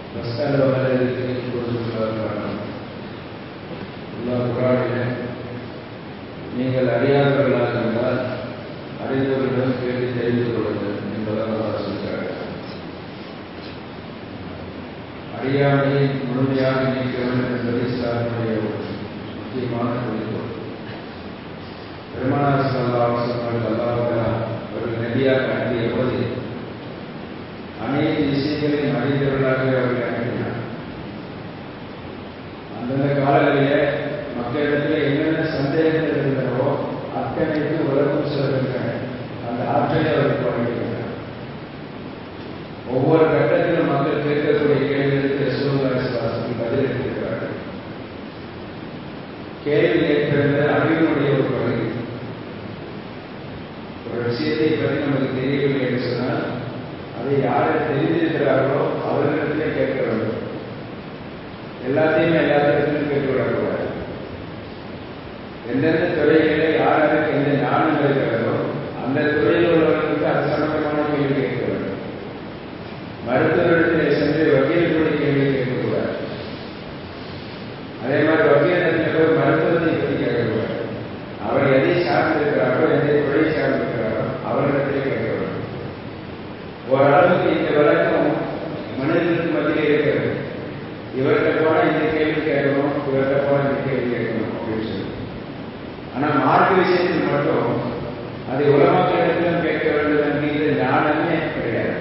bus stand வகையில் இருக்கிறார்கள் எல்லா குரானிலே நீங்கள் அறியாதவர்களாக இருந்தால் அறிந்தவர்களிடம் கேட்டு தெரிந்து கொள்ளுங்கள் என்பதாக அவர் சொல்கிறார் அறியாமையை முழுமையாக நீக்க வேண்டும் என்பது இஸ்லாமுடைய ஒரு முக்கியமான குறிக்கோள் பெருமானார் சல்லா அவசரங்கள் அல்லாஹ் அவர்கள் நெடியாக அனுப்பிய போது அனைத்து விஷயங்களையும் அறிந்தவர்களாக அவர்கள் அனுப்பினார் அந்தந்த காலங்களிலே மக்களிடத்தில் என்னென்ன சந்தேகங்கள் இருந்தனவோ அத்தனைக்கு உலகம் சொல்கின்றன அந்த ஆற்றலை அவருக்கு வழங்குகின்றனர் ஒவ்வொரு கட்டத்திலும் மக்கள் கேட்கக்கூடிய கேள்விகளுக்கு ரசூல்லாசன் பதிலளித்திருக்கிறார்கள் கேள்வி கேட்கிறது அறிவினுடைய ஒரு பகுதி ஒரு விஷயத்தை பற்றி நமக்கு தெரியவில்லை என்று சொன்னால் அதை யார் தெரிந்திருக்கிறார்களோ அவர்களிடத்திலே கேட்க வேண்டும் எல்லாத்தையும் எல்லாத்திடத்திலும் கேட்டுவிடக்கூடாது எந்தெந்த துறைகளிலே யார் யாருக்கு எந்த ஞானம் இருக்கிறதோ அந்த துறையில் உள்ளவர்களுக்கு அது சம்பந்தமான கேள்வி கேட்க வேண்டும் மருத்துவரிடத்தில் சென்று வக்கீலுடைய கேள்வி கேட்கக்கூடாது அதே மாதிரி வக்கீலிடத்தில் போய் மருத்துவத்தை பற்றி கேட்கக்கூடாது அவர் எதை சார்ந்திருக்கிறாரோ எதை துறை சார்ந்திருக்கிறாரோ அவரிடத்திலே கேட்க வேண்டும் ஓரளவுக்கு இந்த விளக்கம் மனிதர்களுக்கு மத்தியில் இருக்கிறது இவர்கிட்ட போனா இந்த கேள்வி கேட்கணும் இவர்கிட்ட போனா இந்த கேள்வி கேட்கணும் அப்படின்னு சொல்லி ஆனா மார்க்க விஷயத்தில் மட்டும் அதை உலமாக்களிடத்திலும் கேட்க வேண்டும் என்கிற ஞானமே கிடையாது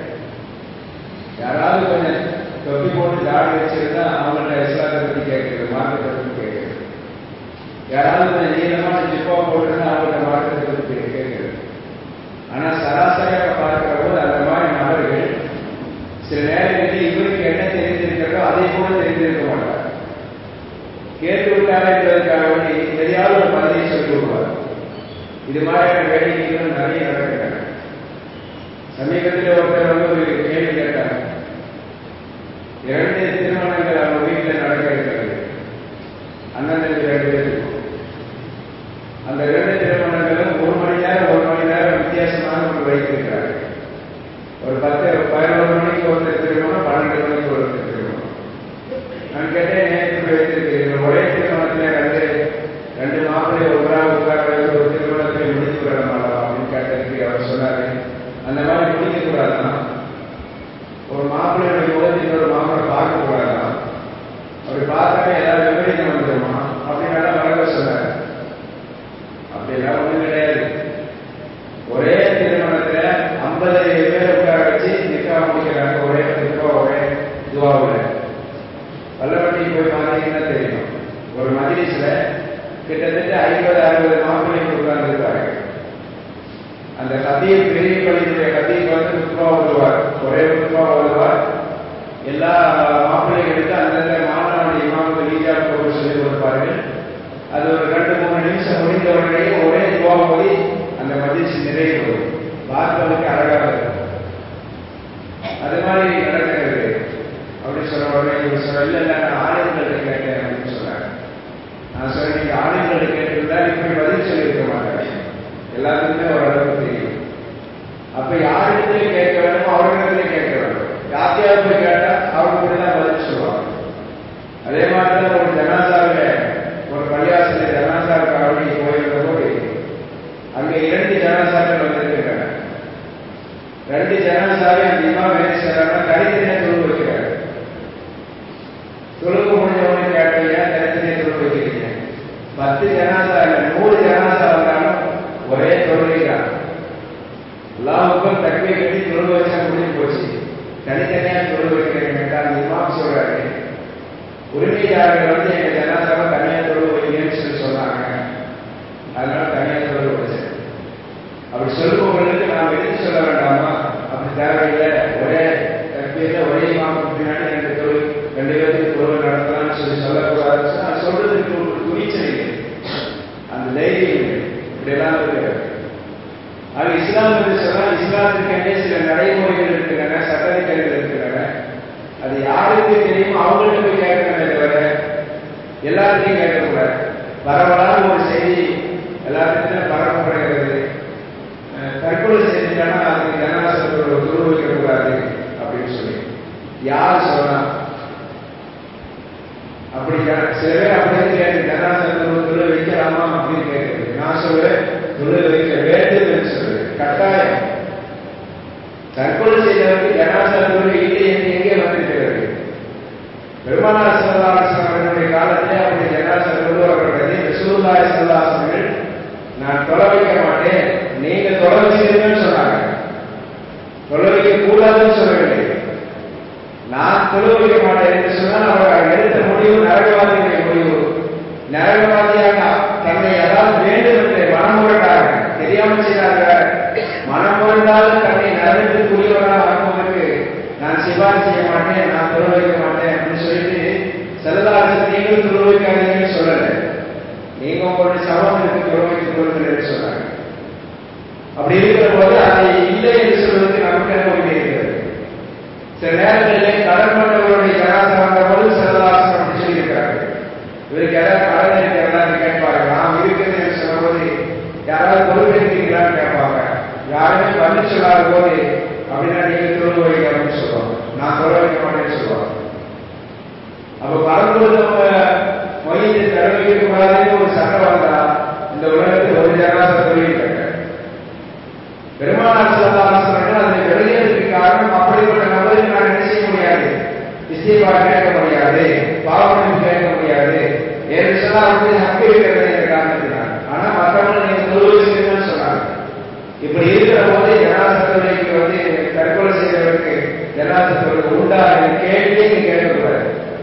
யாராவது கொஞ்சம் தொப்பி போட்டு தாடி வச்சிருந்தா அவங்கள்ட்ட இஸ்லாத்தை பத்தி கேட்கிறது மார்க்கத்தை பத்தி கேட்கிறது யாராவது கொஞ்சம் நீளமான ஜிப்பா போட்டுருந்தா அவங்கள்ட்ட மார்க்கத்தை பத்தி கேட்கிறது ஆனா சராசரியாக பார்க்கிற போது அந்த மாதிரி நபர்கள் சில நேரங்களில் இவருக்கு என்ன தெரிந்திருக்கிறதோ அதை கூட தெரிந்திருக்க மாட்டார் கேட்டு விட்டாரே என்பதற்காக வேண்டி தெரியாத ஒரு பதிலை சொல்லி விடுவார் இது மாதிரியான வேடிக்கைகள் நிறைய நடக்கின்றன சமீபத்தில் ஒருத்தர் வந்து ஒரு கேள்வி கேட்டார் இரண்டு திருமணங்கள் அவங்க வீட்டில் நடக்க இருக்கிறது அண்ணன் ரெண்டு பேருக்கும் அந்த இரண்டு திருமணங்களும் ஒரு மணி நேரம் ஒரு மணி நேரம் வித்தியாசமாக ஒன்று வைத்திருக்கிறார்கள் ஒரு பத்து பதினோரு மணிக்கு ஒருத்தர் திருமணம் பன்னெண்டு மணிக்கு ஒருத்தர் திருமணம் நான் கேட்டேன் நேற்று வைத்திருக்கிறீர்கள் ஒரே திருமணத்தில் ரெண்டு ரெண்டு மாப்பிள்ளை ஒன்றாக உட்கார வைத்து ஒரு திருமணத்தை முடித்து விடலாமா அப்படின்னு கேட்டதுக்கு அவர் சொன்னாரு அந்த மாதிரி முடிக்க கூடாதான் ஒரு மாப்பிள்ளையுடைய முகத்தில் இன்னொரு மாப்பிள்ளை பார்க்க கூடாதான் அப்படி பார்த்தாலே ஏதாவது விபரீதம் வந்துடுமா அப்படின்னு வழங்க சொன்னார் அப்படியெல்லாம் ஒன்றும் கிடையாது ஒரே திருமணத்துல ஐம்பது பேர் உட்கார வச்சு நிக்கா முடிக்கிறாங்க ஒரே நிக்கா ஒரே துவாவில் வல்லவட்டிக்கு போய் பார்த்தீங்கன்னா தெரியும் ஒரு மஜிலிஸ்ல கிட்டத்தட்ட ஐம்பது அறுபது மாப்பிள்ளைக்கு உட்கார்ந்துருப்பாங்க அந்த கத்தியை பெரிய பள்ளியுடைய கத்தியை வந்து முத்துவா வருவார் ஒரே முத்துவா வருவார் எல்லா மாப்பிள்ளைகளுக்கு அந்தந்த மாணவனுடைய இமாமுக்கு லீஜா போட்டு சொல்லிக் கொடுப்பார்கள் அது ஒரு ரெண்டு மூணு நிமிஷம் முடிந்த உடனே ஒரே துவா போய் அந்த மஜிலிஸ் நிறைவு வரும் பார்ப்பதற்கு அழகாக இருக்கும் அது மாதிரி நடக்கிறது அப்படி சொன்ன உடனே இவர் சொல்ல இல்லை இல்லை நான் ஆலயங்கள்ட்ட கேட்டேன் அப்படின்னு சொன்னாங்க நான் சொன்னேன் நீங்க ஆலயங்கள்ட்ட கேட்டிருந்தா இப்படி பதில் சொல்லியிருக்க மாட்டேன் எல்லாத்துக்குமே ஓரளவுக்கு தெரியும் அப்ப யாரிடத்துல கேட்க வேண்டுமோ அவர்களிடத்துல கேட்க வேண்டும் யாத்தியாவது போய் கேட்டா அவங்க தான் பதில் சொல்லுவாங்க அதே மாதிரி தான் ஒரு ஜனாசாவில் ஒரு பள்ளியாசிரியர் ஜனாசாவுக்கு அப்படி போயிருந்த போது அங்க இரண்டு ஜனாசாக்கள் வந்திருக்கின்றன ரெண்டு ஜனாசாவை அந்த இமாம் என்ன செய்யறாங்கன்னா தனித்தனியா தொழு வைக்கிறார் தொழுகு முடிஞ்சவங்க கேட்டீங்க தனித்தனியா தொழு வைக்கிறீங்க பத்து ஜனாசா இல்ல நூறு ஜனாசா வந்தாலும் ஒரே தொழுகை தான் எல்லாருக்கும் தக்கை கட்டி தொழுகு வச்சா முடிஞ்சு போச்சு தனித்தனியா தொழு வைக்கிறீங்க அந்த இமாம் சொல்றாரு உரிமையாளர்கள் வந்து எங்க ஜனாசாவை தனியா தொழு வைக்கிறேன்னு சொல்லி சொன்னாங்க அதனால தனியா தொழு வச்சேன் அப்படி சொல்லுபவர்களுக்கு நாம் எடுத்து சொல்ல வேண்டாமா அப்படி தேவையில்லை ஒரே தற்பீர்ல ஒரே மாதம் பின்னாடி ரெண்டு தொழில் ரெண்டு பேருக்கு தொழில் நடத்தலாம்னு சொல்லி சொல்லக்கூடாதுன்னு சொன்னா சொல்றதுக்கு ஒரு துணிச்சல் இல்லை அந்த தைரியம் இல்லை இப்படி எல்லாம் இருக்கிறது அது இஸ்லாம் என்று சொன்னால் இஸ்லாத்திற்கே சில நடைமுறைகள் இருக்கின்றன சட்டதிட்டங்கள் இருக்கின்றன அது யாருக்கு தெரியுமோ அவங்கள்ட்ட போய் கேட்கணுமே தவிர எல்லாத்தையும் கேட்கக்கூடாது பரவலாக ஒரு செய்தி எல்லாத்துக்கும் பரப்பப்படுகிறது தற்கொலை செய்துட்டானா அதுக்கு ஜனநாசத்தோட துரு வைக்கக்கூடாது அப்படின்னு சொல்லி யார் சொன்னா இப்படி ஜன- சில பேர் அப்படி கேட்டு ஜனாசனம் தொழில வைக்கலாமா அப்படின்னு கேட்குறது நான் சொல்லுவேன் தொழில வைக்க வேண்டும் என்று சொல்லுவேன் கட்டாயம் தற்கொலை செய்தவருக்கு ஜனாசனம் தொழில் இல்லை என்று எங்கே வந்திருக்கிறது பெருமானார் செல்லாசன் அவர்களுடைய காலத்திலே அப்படி ஜனாசனம் உருவாக்கப்பட்டது ரசூலுல்லாஹி ஸல்லல்லாஹு அலைஹி வஸல்லம் நான் தொலை வைக்க மாட்டேன் நீங்க தொலை வச்சிருங்கன்னு சொன்னாங்க தொலை வைக்க கூடாதுன்னு சொல்லவில்லை நான் தொலை வைக்க மாட்டேன் என்று சொன்னால் அவர் எடுத்த முடிவு நரகவாதியுடைய முடிவு நரகவாதியாக தன்னை அதாவது வேண்டும் என்று மனமுரட்டாக தெரியாமல் செய்தார்கள் மனமுரண்டால் தன்னை நரகத்துக்குரியவராக ஆக்குவதற்கு நான் சிபாரிசு செய்ய மாட்டேன் நான் தொலை வைக்க மாட்டேன் அப்படின்னு சொல்லிட்டு செல்லதாசன் நீங்கள் தொலை வைக்காதீங்கன்னு சொல்லலை நீங்க உங்களுடைய சமூகத்திற்கு தொலை வைத்துக் கொள்ளுங்கள் என்று சொன்னாங்க அப்படி இருக்கிற போது அதை இல்லை என்று சொல்வதற்கு நமக்கு என்ன உரிமை இருக்கிறது சில நேரங்களிலே கடன் பண்ணவர்களுடைய ஜனாசா வந்த போது செல்லதாசன் அப்படி சொல்லியிருக்கிறார்கள் இவருக்கு யாராவது கடன் இருக்கிறதான்னு கேட்பாங்க நாம் இருக்கிறது என்று சொன்னபோது யாராவது பொறுப்பேற்கிறீங்களான்னு கேட்பாங்க யாருமே பதில் சொல்லாத போது அப்படின்னா நீங்க தொழில் வைக்க அப்படின்னு சொல்லுவாங்க நான் தொழில் வைக்க மாட்டேன்னு சொல்லுவாங்க அப்ப கடன் கொடுத்தவங்க மொய்யை தடவைக்க கூடாதுன்னு ஒரு சட்டம் வந்தா இந்த உலகத்தில் ஒரு ஜனாசா தொழில் கிடையாது பெருமானார் செல்லதாசனர்கள் அதை வெளியேறதுக்கு காரணம் அப்படிப்பட்ட நபருக்கு நான் என்ன செய்ய முடியாது இசைவா கேட்க முடியாது பாவம் கேட்க முடியாது ஏன்னு சொன்னா அவருக்கு ஹக்கு இருக்கிறது என்ற காரணத்தினால் ஆனா மற்றவங்க நீங்க தொழுவீங்கன்னு சொன்னாங்க இப்படி இருக்கிற போது ஜனாசத்துறைக்கு வந்து தற்கொலை செய்தவருக்கு ஜனாசத்துறை உண்டா என்ற கேள்வியே நீங்க கேட்கக்கூடாது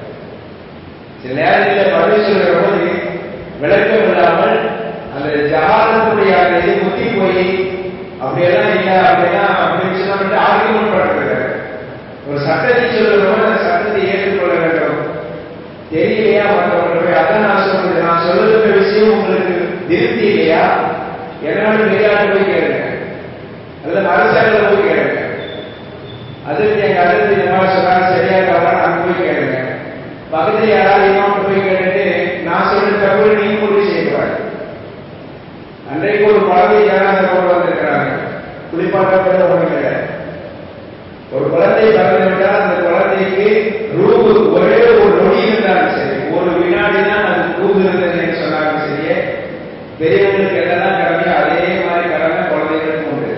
சில நேரங்களில் பதில் சொல்கிற போது விளக்கம் இல்லாமல் அந்த ஜகாலத்துடைய அந்த இது முத்தி போய் அப்படியெல்லாம் இல்ல அப்படியெல்லாம் அப்படின்னு சொன்னா ஆர்குமெண்ட் பண்றது ஒரு சட்டத்தை சொல்லுறோம் அந்த சட்டத்தை ஏற்றுக்கொள்ள வேண்டும் தெரியலையா மற்றவங்க போய் அதான் நான் சொல்றது நான் சொல்லுகிற விஷயம் உங்களுக்கு திருப்தி இல்லையா என்னோட வெளியாட்டு போய் கேளுங்க அல்லது அரசாங்கத்துல போய் கேளுங்க அதுக்கு எங்க அடுத்து இந்த மாதிரி சொன்னாங்க சரியா தவறா அங்க போய் கேளுங்க பக்கத்துல யாராவது இமாம் போய் கேட்டுட்டு நான் சொல்ற தகவல் நீங்க முடிவு செய்யக்கூடாது அன்றைக்கு ஒரு குழந்தை ஜனாத கொண்டு வந்திருக்கிறாங்க குளிப்பாட்டப்பட ஒண்ணு கிடையாது ஒரு குழந்தை பிறந்து விட்டால் அந்த குழந்தைக்கு ரூபு ஒரே ஒரு நொடி இருந்தாலும் சரி ஒரு வினாடி தான் அது ரூபு இருந்தது என்று சொன்னாலும் சரியே பெரியவங்களுக்கு என்னெல்லாம் கடமையோ அதே மாதிரி கடமை குழந்தைகளுக்கு உண்டு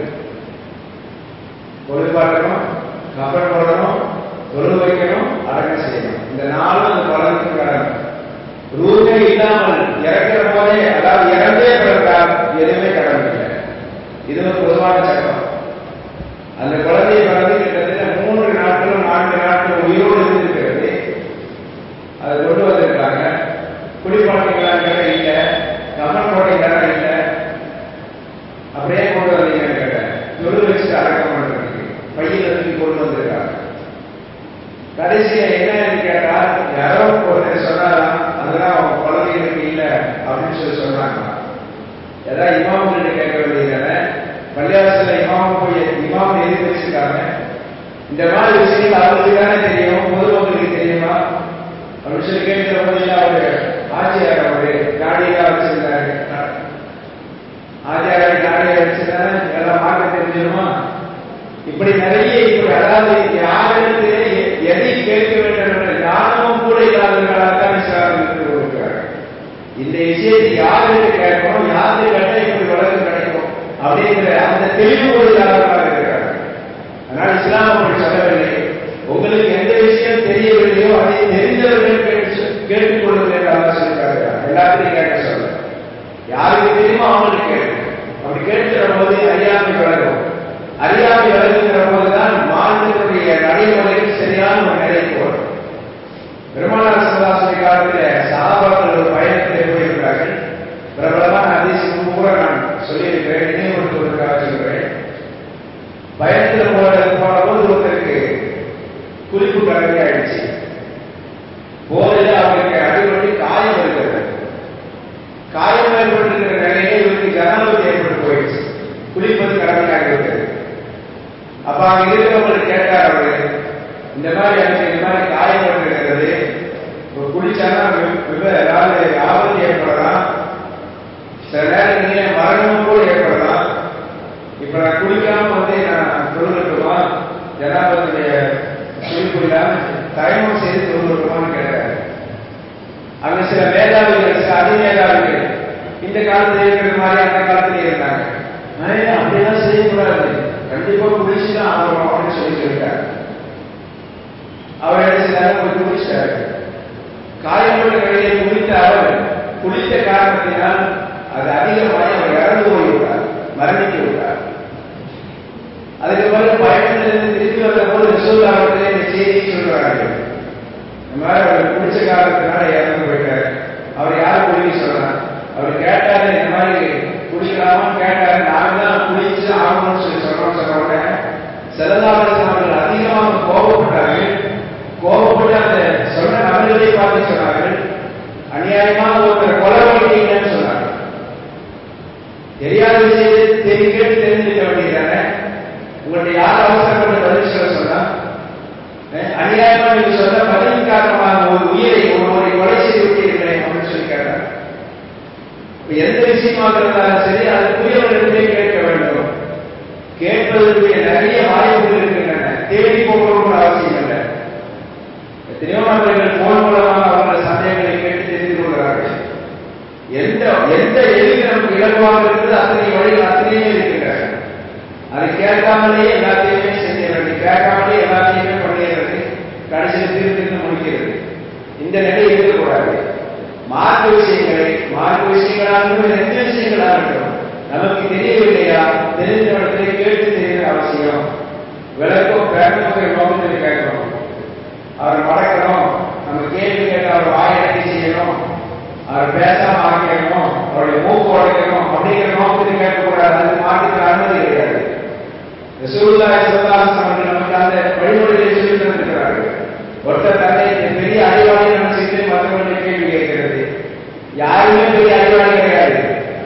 குளிப்பாட்டணும் கப்பல் போடணும் தொழு வைக்கணும் அடக்கம் செய்யணும் இந்த நாளும் அந்த குழந்தைக்கு கடமை ரூபே இல்லாமல் இறக்கிற போதே அதாவது இறந்தே பிறந்தால் எதுவுமே கடமை இல்லை இது ஒரு பொதுவான சட்டம் அந்த குழந்தையை பிறந்து கிட்டத்தட்ட மூன்று நாட்களும் நான்கு நாட்களும் உயிரோடு இருந்திருக்கிறது அதை கொண்டு வந்திருக்காங்க குடிப்பாட்டிங்களான்னு கேட்ட இல்ல கமன் போட்டீங்களா இல்ல அப்படியே கொண்டு வந்தீங்கன்னு கேட்டேன் தொழு வச்சுட்டு அடக்கம் பண்றதுக்கு பையில தூக்கி கொண்டு வந்திருக்காங்க கடைசியில என்னன்னு கேட்டா யாரோ ஒருத்தர் சொன்னாராம் அதெல்லாம் அவங்க குழந்தைகளுக்கு இல்ல அப்படின்னு சொல்லி சொன்னாங்க ஏதாவது இமாம்கிட்ட கேட்க வேண்டியதானே பள்ளியாசல இமாம் போய் இமாம் எழுதி வச்சிருக்காங்க இந்த மாதிரி விஷயங்கள் அவருக்கு தானே தெரியும் பொதுமக்களுக்கு தெரியுமா அப்படின்னு சொல்லி கேட்கிற போது அவரு ஆட்சியார் அவரு காடியெல்லாம் வச்சிருந்தாரு ஆச்சாரிய காடியை வச்சிருந்தாரு எல்லாம் பார்க்க தெரிஞ்சிருமா இப்படி நிறைய இப்படி அதாவது யாரிடத்திலே எதை கேட்க வேண்டும் என்ற ஞானமும் கூட இல்லாதவர்களாகத்தான் இஸ்லாமிற்கு இருக்கிறார்கள் இந்த விஷயத்தை யாருக்கு கேட்கணும் யாருக்கு கேட்டா இப்படி வளர்ந்து கிடைக்கும் அப்படிங்கிற அந்த தெளிவு கூட இல்லாதவர்களாக இருக்கிறார்கள் அதனால் இஸ்லாம் அப்படி சொல்லவில்லை உங்களுக்கு எந்த விஷயம் தெரியவில்லையோ அதை தெரிந்தவர்கள் கேட்டு கேட்டுக் கொள்ளுங்கள் என்று அல்லா சொல்லிட்டாங்க எல்லாத்தையும் கேட்க சொல்ல யாருக்கு தெரியுமோ அவங்களுக்கு கேட்க அப்படி கேட்கிற போது அறியாமை வளரும் அறியாமை வளர்கிற போதுதான் மாநிலத்தினுடைய நடைமுறையில் சரியான ஒரு நிலைக்கு வரும் பெருமானார் சிவதாசனை காலத்தில் சகாபாக்கள் ஒரு பயணத்திலே போயிருக்கிறார்கள் பிரபலமான அதிசயம் கூட நான் சொல்லியிருக்கிறேன் நினைவுபடுத்துவதற்காக சொல்கிறேன் பயணத்தில் போன போன போது ஒருத்தருக்கு குறிப்பு கடமை ஆயிடுச்சு போதையில அவருக்கு அடிபட்டு காயம் இருக்கிறது காயம் ஏற்பட்டிருக்கிற நிலையிலே இவருக்கு ஜனாபதி ஏற்பட்டு போயிடுச்சு குளிப்பது கடமையாகிவிட்டது அப்ப அங்க இருக்கிறவங்களுக்கு கேட்டார் அவரு இந்த மாதிரி எனக்கு இந்த மாதிரி காயம் ஏற்பட்டிருக்கிறது இப்போ குளிச்சானா ஏதாவது ஆபத்து ஏற்படலாம் சில நேரங்களிலே மரணமும் கூட ஏற்படலாம் இப்ப நான் குளிக்காம வந்து நான் தொழுகட்டுமா ஜனாபதியுடைய குளிப்பு இல்லாம தயமம் செய்து தொழுகட்டுமான்னு கேட்டாரு சில மேதாவிகள் சில அதிமேதாவிகள் இந்த காலத்துல இருக்கிற மாதிரி அந்த காலத்துல இருந்தாங்க நான் அப்படியெல்லாம் செய்யக்கூடாது கண்டிப்பா குளிச்சுதான் ஆகணும் அப்படின்னு சொல்லி சொல்லிட்டாரு அவர் என்ன செய்தாரு போய் குளிச்சாரு காயப்பட்ட கையை குளித்த அவர் குளித்த காரணத்தினால் அது அதிகமாக அவர் இறந்து போய்விட்டார் மரணித்து விட்டார் அதுக்கு பிறகு பயணத்திலிருந்து திரும்பி வந்த போது ரசூல் அவர்களே இந்த செய்தியை சொல்றார்கள் இந்த மாதிரி அவர் குடிச்ச காரணத்தினால இறந்து போயிட்டார் அவர் யார் குடிக்க சொல்றார் அவர் கேட்டாரு இந்த மாதிரி குடிக்கலாமான்னு கேட்டாரு நாங்க தான் குளிச்சு ஆகணும்னு சொல்லி சொல்றோம் சொன்ன உடனே செலதாவரசன் அவர்கள் அதிகமாக கோபப்பட்டார்கள் கோபப்பட்டு அந்த சொன்ன நபர்களை பார்த்து சொன்னார்கள் அநியாயமாக ஒருத்தர் கொலை பண்ணிட்டீங்கன்னு சொன்னாங்க தெரியாத விஷயத்தை தெரி கேட்டு தெரிஞ்சுக்க வேண்டியதானே உங்கள்ட்ட யார் அவசரப்பட்டு பதில் சொல்ல சொன்னா அஹ், அநியாயமா நீங்க சொன்ன பதிலின் காரணமாக ஒரு உயிரை ஒருவரை கொலை செய்து விட்டீர்களே அப்படின்னு சொல்லி கேட்டாங்க இப்ப எந்த விஷயமாக இருந்தாலும் சரி அதற்குரியவர்களிடமே கேட்க வேண்டும் கேட்பதற்குரிய நிறைய வாய்ப்புகள் இருக்கின்றன தேடி போகணும்னு அவசியம் இல்லை எத்தனையோ நபர்கள் போன் மூலமாக அவர்கள் சந்தேகங்களை கேட்டு தெரிந்து கொள்கிறார்கள் எந்த எந்த எதிர்க்கு நமக்கு இலகுவாக இருக்குது அத்தனை வழிகள் அத்தனையுமே இருக்கின்றன அதை கேட்காமலேயே எல்லாத்தையுமே செஞ்சிடறது கேட்காமலே எல்லாத்தையுமே பண்ணிடுறது கடைசியில் திருத்திருந்து முடிக்கிறது இந்த நிலை இருக்கக்கூடாது மார்க்க விஷயங்களை மார்க்க விஷயங்களாக எந்த விஷயங்களாக இருக்கட்டும் நமக்கு தெரியவில்லையா தெரிஞ்சவர்களை கேட்டு தெரிய அவசியம் விளக்கம் பேரணுங்கிற நோக்கத்தில் கேட்கணும் அவர் மடக்கணும் நம்ம கேள்வி கேட்டு அவர் வாயடக்கி செய்யணும் அவர் பேசாம ஆக்கிடணும் அவருடைய மூக்கு உடைக்கணும் அப்படிங்கிற நோக்கத்தில் கேட்கக்கூடாது அது மாட்டுக்கு அனுமதி கிடையாது ரசூலுல்லாஹி ஸல்லல்லாஹு அலைஹி வஸல்லம் நமக்கு அந்த வழிமுறைகளை சொல்லி தந்திருக்கிறார்கள் ஒருத்தர் தன்னை பெரிய அறிவாளி நினைச்சிட்டு மற்றவர்களை கேள்வி கேட்கிறது யாருமே பெரிய அறிவாளி கிடையாது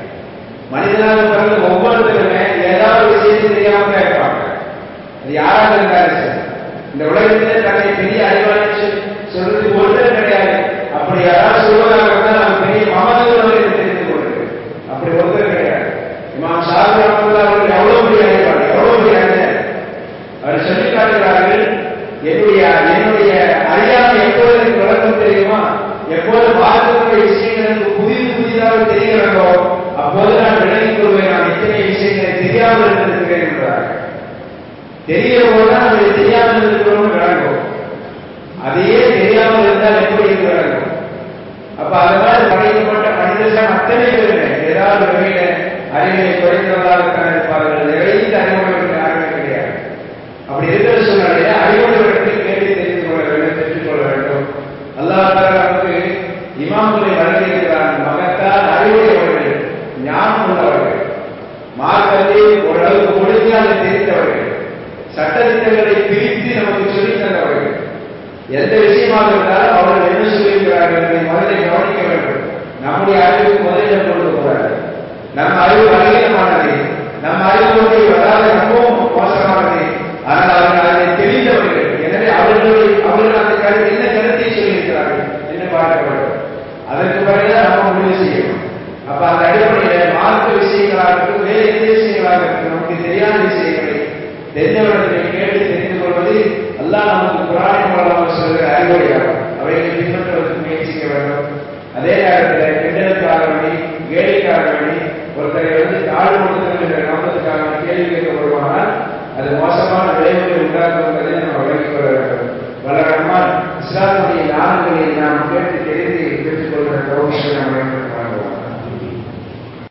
மனிதனாக பிறந்த ஒவ்வொருத்தருமே ஏதாவது ஒரு விஷயத்தை தெரியாம தான் இருப்பாங்க அது யாராக இருந்தாலும் சரி இந்த உலகத்திலே தன்னை பெரிய அறிவாளி சொல்- சொல்றதுக்கு ஒருத்தர் கிடையாது அப்படி யாராவது சொல்வதாக இருந்தால் நம்ம பெரிய மமதுவர்கள் தெரிந்து கொள்ளுது அப்படி ஒருத்தர் கிடையாது இமாம் ஷாபி ரஹ்மத்துல்லாஹி அவர்கள் எவ்வளவு பெரிய அறிவாளி எவ்வளவு பெரிய அறிஞர் அவர் சொல்லி காட்டுகிறார்கள் என்னுடைய என்னுடைய அறியாமை எப்போது எனக்கு விளக்கம் தெரியுமா எப்போது மார்க்கத்துடைய விஷயங்கள் எனக்கு புதிது புதிதாக தெரிகிறதோ அப்போது நான் விளங்கிக் கொள்வேன் நான் இத்தனை விஷயங்களை தெரியாமல் இருந்திருக்கிறேன் என்றார்கள் தெரிகிற போதுதான் நம்ம இதை தெரியாமல் இருக்கிறோம்னு விளங்கும் அதையே தெரியாமல் இருந்தால் எப்படி இது விளங்கும் அப்ப அது மாதிரி படைக்கப்பட்ட மனிதர்கள் அத்தனை பேருமே ஏதாவது வகையில அறிவை குறைந்தவர்களாகத்தான் இருப்பார்கள் நிறைந்த அறிவுடன் யாருமே கிடையாது அப்படி இருக்கிற சூழ்நிலையில அறிவுடையவர்களை கேட்டு தெரிந்து கொள்ள வேண்டும் தெரிந்து கொள்ள வேண்டும் அல்லாஹ் தஆலா நமக்கு இமாம்களை வழங்கியிருக்கிறான் மகத்தால் அறிவுடையவர்கள் ஞானம் உள்ளவர்கள் மார்க்கத்தை ஓரளவுக்கு முழுமையாக தெரிந்தவர்கள் சட்டத்திட்டங்களை பிரித்து நமக்கு சொல்லித் தந்தவர்கள் எந்த விஷயமாக இருந்தாலும் அவர்கள் என்ன சொல்லியிருக்கிறார்கள் என்பதை முதலில் கவனிக்க வேண்டும் நம்முடைய அறிவுக்கு முதலிடம் கொடுக்க கூடாது நம்ம அறிவு பலகீனமானது நம்ம அறிவு வந்து வராத ரொம்பவும் மோசமானது ஆனால் அவர்கள் அதை தெரிந்தவர்கள் எனவே அவர்களுடைய அவர்கள் அந்த கருத்து என்ன கருத்தை சொல்லியிருக்கிறார்கள் என்று பார்க்க வேண்டும் அதற்கு பிறகுதான் நம்ம முடிவு செய்யணும் அப்ப அந்த அடிப்படையில மார்க்க விஷயங்களாக இருக்கட்டும் வேறு எந்த விஷயங்களாக இருக்கட்டும் நமக்கு தெரியாத விஷயங்களை தெரிந்தவர்களை கேட்டு தெரிந்து கொள்வது அல்லாஹ் நமக்கு குரானை மூலமாக சொல்கிற அறிவுரையாகும் அவைகளை பின்பற்றுவதற்கு முயற்சிக்க வேண்டும் அதே நேரத்தில் கிண்டலுக்காக வேண்டி கேலிக்காக வேண்டி ஒருத்தரை வந்து தாழ்வுபடுத்தணும் என்ற நோக்கத்துக்காக கேள்வி கேட்கப்படுவானால் அது மோசமான விளைவுகளை உண்டாக்கும் என்பதை நம்ம விளங்கிக் கொள்ள வேண்டும் வளரமால் இஸ்லாமுடைய ஞானங்களை நாம் கேட்டு தெரிந்து